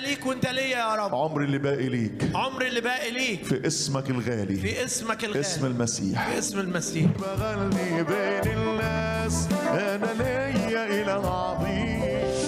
ليك وانت ليا يا رب عمري اللي باقي ليك عمري اللي باقي ليك في اسمك الغالي في اسمك الغالي اسم المسيح في اسم المسيح بغني بين الناس انا ليا اله عظيم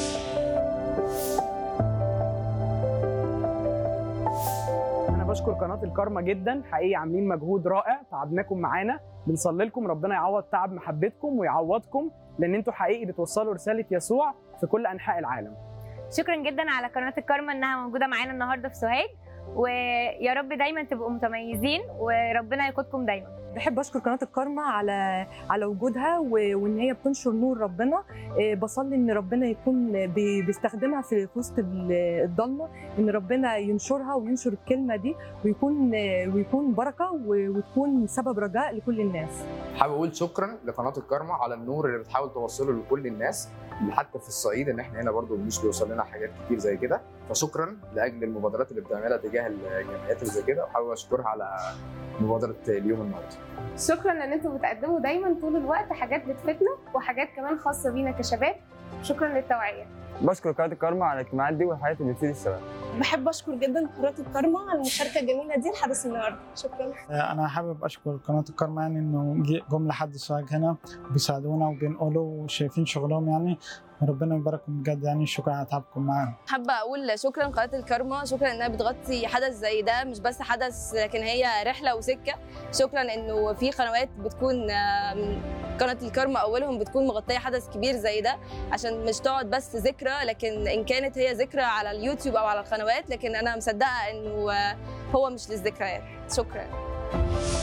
انا بشكر قناه الكارما جدا حقيقي عاملين مجهود رائع تعبناكم معانا بنصلي لكم ربنا يعوض تعب محبتكم ويعوضكم لان انتوا حقيقي بتوصلوا رساله يسوع في كل انحاء العالم شكرا جدا على قناه الكارما انها موجوده معانا النهارده في سوهاج ويا رب دايما تبقوا متميزين وربنا يقودكم دايما بحب اشكر قناه الكارما على على وجودها و- وان هي بتنشر نور ربنا إيه، بصلي ان ربنا يكون بي- بيستخدمها في في وسط ال- الضلمه ان ربنا ينشرها وينشر الكلمه دي ويكون ويكون بركه و- وتكون سبب رجاء لكل الناس حابب اقول شكرا لقناه الكارما على النور اللي بتحاول توصله لكل الناس حتى في الصعيد ان احنا هنا برضو مش بيوصل لنا حاجات كتير زي كده فشكرا لاجل المبادرات اللي بتعملها تجاه الجمعيات اللي زي كده وحابب اشكرها على مبادره اليوم النهارده شكرا ان انتوا بتقدموا دايما طول الوقت حاجات بتفيدنا وحاجات كمان خاصه بينا كشباب شكرا للتوعيه بشكر قناه الكارما على الاجتماعات دي والحاجات اللي بتفيد الشباب بحب اشكر جدا قناه الكارما على المشاركه الجميله دي لحدث النهارده شكرا انا حابب اشكر قناه الكرمة يعني انه جي- جم لحد سواق هنا بيساعدونا وبينقلوا وشايفين شغلهم يعني وربنا يبارككم بجد يعني شكرا على تعبكم معانا حابة أقول شكرا قناة الكارما شكرا إنها بتغطي حدث زي ده مش بس حدث لكن هي رحلة وسكة شكرا إنه في قنوات بتكون آم، قناة الكارما أولهم بتكون مغطية حدث كبير زي ده عشان مش تقعد بس ذكرى لكن إن كانت هي ذكرى على اليوتيوب أو على القنوات لكن أنا مصدقة إنه آه، هو مش للذكريات شكرا